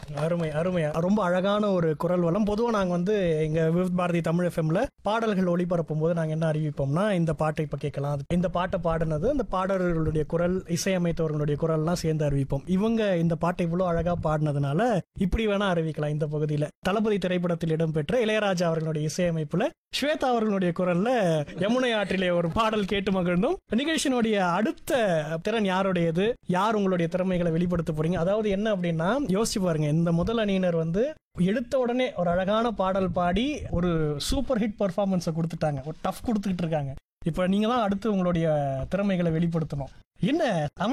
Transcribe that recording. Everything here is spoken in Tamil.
அருமை அருமை ரொம்ப அழகான ஒரு குரல் வளம் பொதுவாக நாங்கள் வந்து எங்க விவித் பாரதி தமிழ் எஃப்எம்ல பாடல்கள் ஒளிபரப்பும் போது நாங்கள் என்ன அறிவிப்போம்னா இந்த பாட்டை இப்போ கேட்கலாம் இந்த பாட்டை பாடினது அந்த பாடல்களுடைய குரல் இசையமைத்தவர்களுடைய குரல்லாம் சேர்ந்து அறிவிப்போம் இவங்க இந்த பாட்டை இவ்வளோ அழகா பாடினதுனால இப்படி வேணா அறிவிக்கலாம் இந்த பகுதியில் தளபதி திரைப்படத்தில் இடம்பெற்ற இளையராஜா அவர்களுடைய இசையமைப்புல ஸ்வேதா அவர்களுடைய குரல்ல யமுனை ஆற்றிலே ஒரு பாடல் கேட்டு மகிழ்ந்தோம் நிகழ்ச்சியினுடைய அடுத்த திறன் யாருடையது யார் உங்களுடைய திறமைகளை வெளிப்படுத்த போறீங்க அதாவது என்ன அப்படின்னா யோசிச்சு பாருங்க இந்த முதல் அணியினர் வந்து எடுத்த உடனே ஒரு அழகான பாடல் பாடி ஒரு சூப்பர் ஹிட் பர்ஃபார்மன்ஸை கொடுத்துட்டாங்க ஒரு டஃப் கொடுத்துக்கிட்டு இருக்காங்க இப்போ நீங்க தான் அடுத்து உங்களுடைய திறமைகளை வெளிப்படுத்தணும் என்ன